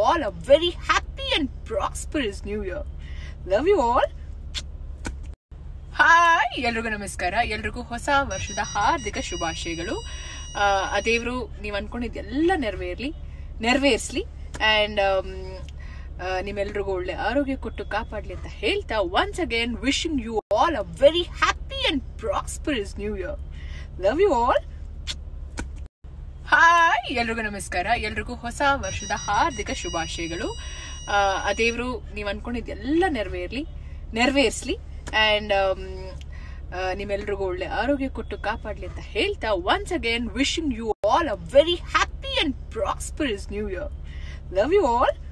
all a very happy and prosperous new year. Love you all. Hi ಎಲ್ರಿಗೂ ನಮಸ್ಕಾರ ಎಲ್ರಿಗೂ ಹೊಸ ವರ್ಷದ ಹಾರ್ದಿಕ ಶುಭಾಶಯಗಳು ಆ, ಆ ದೇವ್ರು ನೀವು ಅನ್ಕೊಂಡಿದ್ದು ಎಲ್ಲ ನೆರವೇರ್ಲಿ ನೆರವೇರಿಸ್ಲಿ ಅಂಡ್ ನಿಮ್ಮೆಲ್ರಿಗೂ ಒಳ್ಳೆ ಆರೋಗ್ಯ ಕೊಟ್ಟು ಕಾಪಾಡ್ಲಿ ಅಂತ ಹೇಳ್ತಾ once again wishing you all a very happy and prosperous new year love you all hi ಎಲ್ರಿಗೂ ನಮಸ್ಕಾರ ಎಲ್ರಿಗೂ ಹೊಸ ವರ್ಷದ ಹಾರ್ದಿಕ ಶುಭಾಶಯಗಳು ಆ, ಆ ದೇವ್ರು ನೀವು ಅನ್ಕೊಂಡಿದ್ದು ಎಲ್ಲ ನೆರವೇರ್ಲಿ ನೆರವೇರಿಸ್ಲಿ ಅಂಡ್ ನಿಮ್ಮೆಲ್ರಿಗೂ ಒಳ್ಳೆ ಆರೋಗ್ಯ ಕೊಟ್ಟು ಕಾಪಾಡ್ಲಿ ಅಂತ ಹೇಳ್ತಾ once again wishing you all a very happy and prosperous new year love you all